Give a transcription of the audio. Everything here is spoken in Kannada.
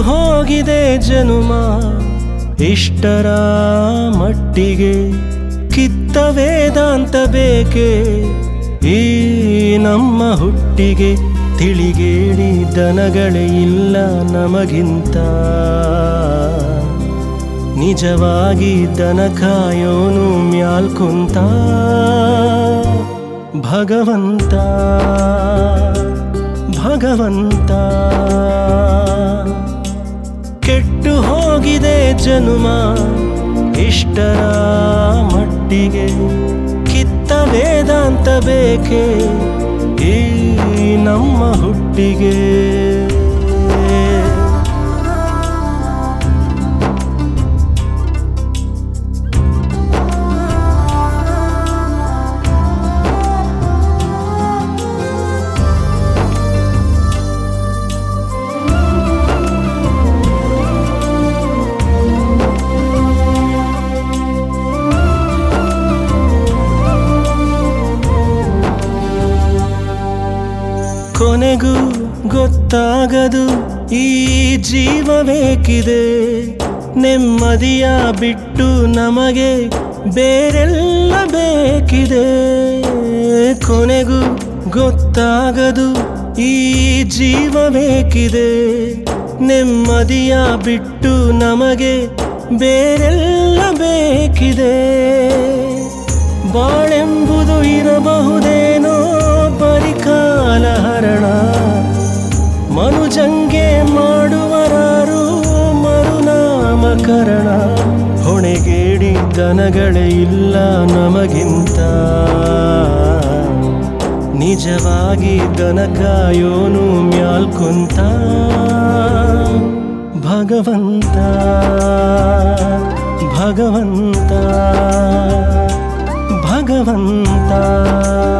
ಹೋಗಿದೆ ಜನುಮ ಇಷ್ಟರ ಮಟ್ಟಿಗೆ ಕಿತ್ತ ವೇದಾಂತ ಬೇಕೆ ಈ ನಮ್ಮ ಹುಟ್ಟಿಗೆ ತಿಳಿಗೇಡಿ ದನಗಳೇ ಇಲ್ಲ ನಮಗಿಂತ ನಿಜವಾಗಿ ದನ ಕಾಯೋನು ಮ್ಯಾಲ್ಕುಂತ ಭಗವಂತ ಭಗವಂತ ಕೆಟ್ಟು ಹೋಗಿದೆ ಜನುಮ ಇಷ್ಟರ ಮಟ್ಟಿಗೆ ಕಿತ್ತ ವೇದಾಂತ ಬೇಕೆ ಈ ನಮ್ಮ ಹುಟ್ಟಿಗೆ ಕೊನೆಗೂ ಗೊತ್ತಾಗದು ಈ ಜೀವ ಬೇಕಿದೆ ನೆಮ್ಮದಿಯ ಬಿಟ್ಟು ನಮಗೆ ಬೇರೆಲ್ಲ ಬೇಕಿದೆ ಕೊನೆಗೂ ಗೊತ್ತಾಗದು ಈ ಜೀವ ಬೇಕಿದೆ ನೆಮ್ಮದಿಯ ಬಿಟ್ಟು ನಮಗೆ ಬೇರೆಲ್ಲ ಬೇಕಿದೆ ಬಾಳೆಂಬುದು ಇರಬಹುದೇನೋ ಬರಿಕಾಲ ಹರಣ ಮನುಜಂಗೆ ಮಾಡುವರಾರು ಮರುನಾಮಕರಣ ಹೊಣೆಗೇಡಿ ದನಗಳೇ ಇಲ್ಲ ನಮಗಿಂತ ನಿಜವಾಗಿ ದನ ಕಾಯೋನು ಮ್ಯಾಲ್ಕುಂತ ಭಗವಂತ ಭಗವಂತ ಭಗವಂತ